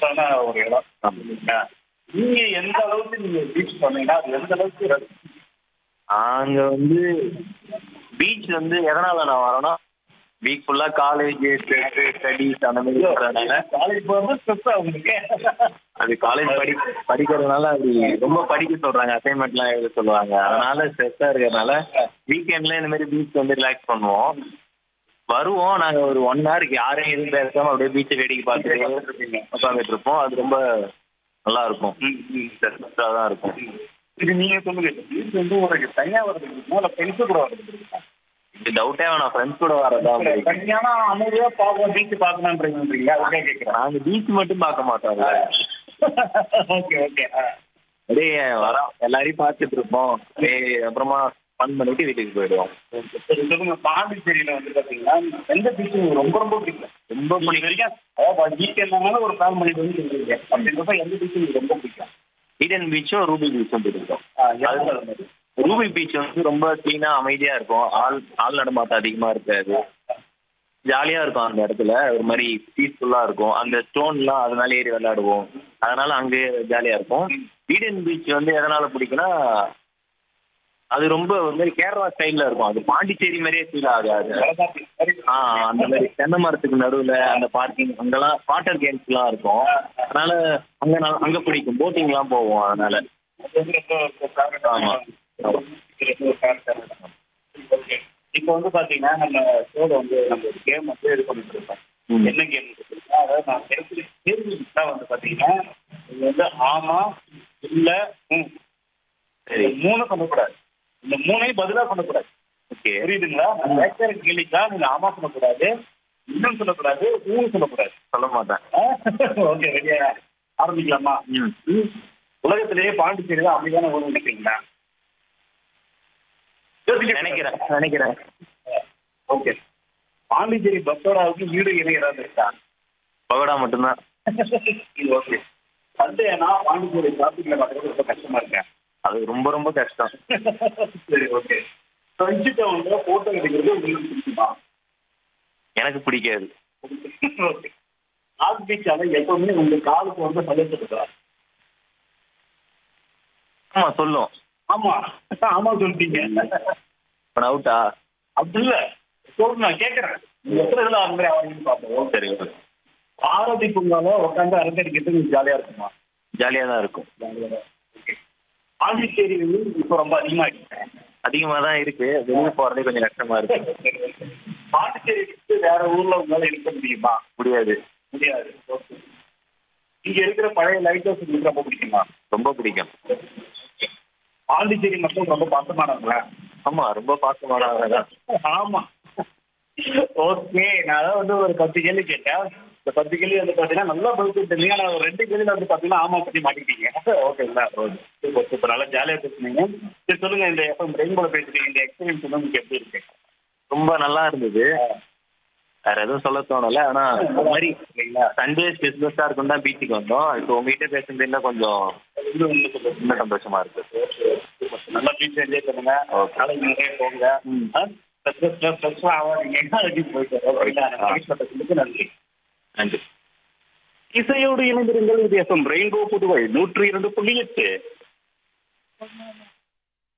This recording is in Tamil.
ஃபேமஸான ஒரு இடம் அப்படிங்களா? நீங்க எந்த அளவுக்கு நீங்க பீச் பண்ணீங்கன்னா அது எந்த அளவுக்கு ரசி- அங்க வந்து பீச் வந்து எதனால நான் வரேன்னா வீக் ஃபுல்லா காலேஜ் ஸ்ட்ரெஸ் ஸ்டடிஸ் அந்த மாதிரி இருக்கிறதுனால காலேஜ் போகிறது ஸ்ட்ரெஸ் உங்களுக்கு அது காலேஜ் படி படிக்கிறதுனால அது ரொம்ப படிக்க சொல்றாங்க அசைன்மெண்ட்லாம் எழுத சொல்லுவாங்க அதனால ஸ்ட்ரெஸ்ஸா இருக்கிறதுனால வீக்கெண்ட்ல இந்த மாதிரி பீச் வந்து ரிலாக்ஸ் பண்ணுவோம் வருவோம் நாங்க ஒரு ஒன் ஹவருக்கு யாரையும் எதுவும் பேசாம அப்படியே பீச்சை வேடிக்கை பார்த்துட்டு உட்காந்துட்டு இருப்போம் அது ரொம்ப நல்லா இருக்கும் ஸ்ட்ரெஸ்ஸா தான் இருக்கும் இது நீங்க சொல்லுங்க பீச் வந்து உங்களுக்கு தனியா வருது மூல ஃப்ரெண்ட்ஸு கூட வருது இது டவுட்டே வேணாம் ஃப்ரெண்ட்ஸ் கூட வரதா தனியான அமைதியா பார்க்கணும் பீச் பார்க்கணுன்றீங்க அதுக்காக கேட்கிறேன் நாங்க பீச் மட்டும் பார்க்க மாட்டோம்ல ஓகே ஓகே அப்படியே வரோம் எல்லாரையும் பார்த்துட்டு இருப்போம் அப்படியே அப்புறமா ஃபன் பண்ணிட்டு வீட்டுக்கு போயிடுவோம் சொல்லுங்க பாண்டிச்சேரியில வந்து பாத்தீங்கன்னா எந்த பீச் உங்களுக்கு ரொம்ப ரொம்ப பிடிக்கும் ரொம்ப பிடிக்கும் வரைக்கும் அதாவது வீக்கெண்ட் ஒரு பிளான் பண்ணிட்டு வந்து சொல்றீங்க அப்படின்றப்ப எந்த பீச் உங்களுக்கு ரொம்ப பிடிக்கும் ஈடன் பீச்சும் ரூபி பீச்சும் பிடிக்கும் ஆ, எதனால அது மாதிரி? ரூபி பீச் வந்து ரொம்ப க்ளீனா அமைதியா இருக்கும் ஆள் ஆள் நடமாட்டம் அதிகமா இருக்காது ஜாலியா இருக்கும் அந்த இடத்துல ஒரு மாதிரி பீஸ்ஃபுல்லா இருக்கும் அந்த ஸ்டோன்லாம் அது மேல ஏறி விளையாடுவோம் அதனால அங்கே ஜாலியா இருக்கும் ஈடன் பீச் வந்து எதனால பிடிக்கும்னா அது ரொம்ப ஒரு மாதிரி கேரளா ஸ்டைல்ல இருக்கும் அது பாண்டிச்சேரி மாதிரியே ஃபீல் ஆகாது அழகா beach மாதிரி ஆ அந்த மாதிரி தென்னை மரத்துக்கு நடுவுல அந்த பார்க்கிங் அங்கெல்லாம் வாட்டர் கேம்ஸ்லாம் இருக்கும் அதனால அங்க நான் அங்க பிடிக்கும் போட்டிங்லாம் போவோம் அதனால அது வந்து ரொம்ப ரொம்ப favourite ஆன ஆமா. இது ரொம்ப ஒரு favourite ஆன இடம். Okay. இப்போ வந்து பாத்தீங்கன்னா நம்ம ஷோல வந்து நம்ம ஒரு கேம் வந்து இது பண்ணிட்டு இருக்கோம் ம். என்ன கேம் அதாவது நான் கேட்குற கேள்விதான் வந்து பாத்தீங்கன்னா இது வந்து ஆமா இல்ல ம் சரி இந்த மூணு சொல்லக்கூடாது இந்த மூணையும் பதிலா சொல்லக்கூடாது ஓகே புரியுதுங்களா நான் கேட்கிற கேள்விக்கா நீங்க ஆமா சொல்லக்கூடாது இன்னும் சொல்லக்கூடாது ஊன்னு சொல்லக்கூடாது சொல்ல மாட்டேன் ஓகே ரெடியா ஆரம்பிக்கலாமா ம் ம். உலகத்திலேயே பாண்டிச்சேரி தான் அமைதியான ஊர் நினைக்கிறீங்களா நினைக்கிறேன் நினைக்கிறேன் ஓகே பாண்டிச்சேரி பஸ்ஸோடாவுக்கு வீடு இணை ஏதாவது இருக்கா பகடா மட்டும்தான் இது ஓகே சண்டேனா பாண்டிச்சேரி டிராஃபிக்ல பார்க்கறது ரொம்ப கஷ்டமா இருக்கேன் அது ரொம்ப ரொம்ப கஷ்டம் சரி ஓகே ஃப்ரெஞ்சு டவுன்ல போட்டோ எடுக்கிறது உங்களுக்கு பிடிக்குமா எனக்கு பிடிக்காது ஓகே நார்த் பீச்சால எப்பவுமே உங்க காலுக்கு வந்து சந்தோஷப்படுதா ஆமா சொல்லும் ஆமா ஆமா சொல்லிட்டீங்க இப்போ அவுட்டா அப்படி இல்ல சொல்லு நான் கேட்கறேன் நீங்க எத்தனை இதுல அந்த மாதிரி ஆவீங்கன்னு பார்ப்போம் சரி பாரதி பூங்கால உட்காந்து அரங்கடிக்கிறது உங்களுக்கு ஜாலியா இருக்குமா ஜாலியாக தான் இருக்கும் பாண்டிச்சேரி வந்து இப்போ ரொம்ப அதிகமாகிடுச்சு அதிகமாக தான் இருக்கு வெளியே போறதே கொஞ்சம் கஷ்டமா இருக்கு பாண்டிச்சேரி விட்டு வேற ஊர்ல உங்களால இருக்க முடியுமா முடியாது முடியாது Okay. இங்க இருக்கிற பழைய லைட் ஹவுஸ் உங்களுக்கு ரொம்ப பிடிக்குமா ரொம்ப பிடிக்கும் பாண்டிச்சேரி மக்கள் ரொம்ப பாசமானவங்களா ஆமா ரொம்ப பாசமானவங்க தான் ஆமா ஓகே நான் அதான் வந்து ஒரு பத்து கேள்வி கேட்டேன் இந்த பத்து கேள்வி வந்து பாத்தீங்கன்னா நல்லா பதில் சொல்லிட்டீங்க ஆனா ஒரு ரெண்டு கேள்வியில வந்து பாத்தீங்கன்னா ஆமா பத்தி மாட்டிக்கிட்டீங்க ஓகேங்களா சூப்பர் சூப்பர் நல்லா ஜாலியா பேசுனீங்க சரி சொல்லுங்க இந்த எஃப்எம் ரெயின்போல பேசுறீங்க இந்த எக்ஸ்பீரியன்ஸ் வந்து உங்களுக்கு எப்படி இருக்கு ரொம்ப நல்லா இருந்தது வேற எதுவும் சொல்ல தோணல ஆனா இந்த மாதிரி சண்டே ஸ்பெஷலிஸ்டா இருக்கும் தான் பீச்சுக்கு வந்தோம் இப்போ உங்ககிட்ட பேசுறது இன்னும் கொஞ்சம் இன்னும் உங்களுக்கு சொல்லுங்க. இன்னும் சந்தோஷமா இருக்கு நல்லா பீச் என்ஜாய் பண்ணுங்க Okay. நாளைக்கு நிறைய போங்க ம். ஆகாதீங்க போயிட்டு ஓகேங்களா ஆ. பேசுனதுக்கு நன்றி நன்றி இசையோடு இணைந்திருங்கள் இது எஃப்எம் ரெயின்போ புதுவை நூற்றி இரண்டு புள்ளி எட்டு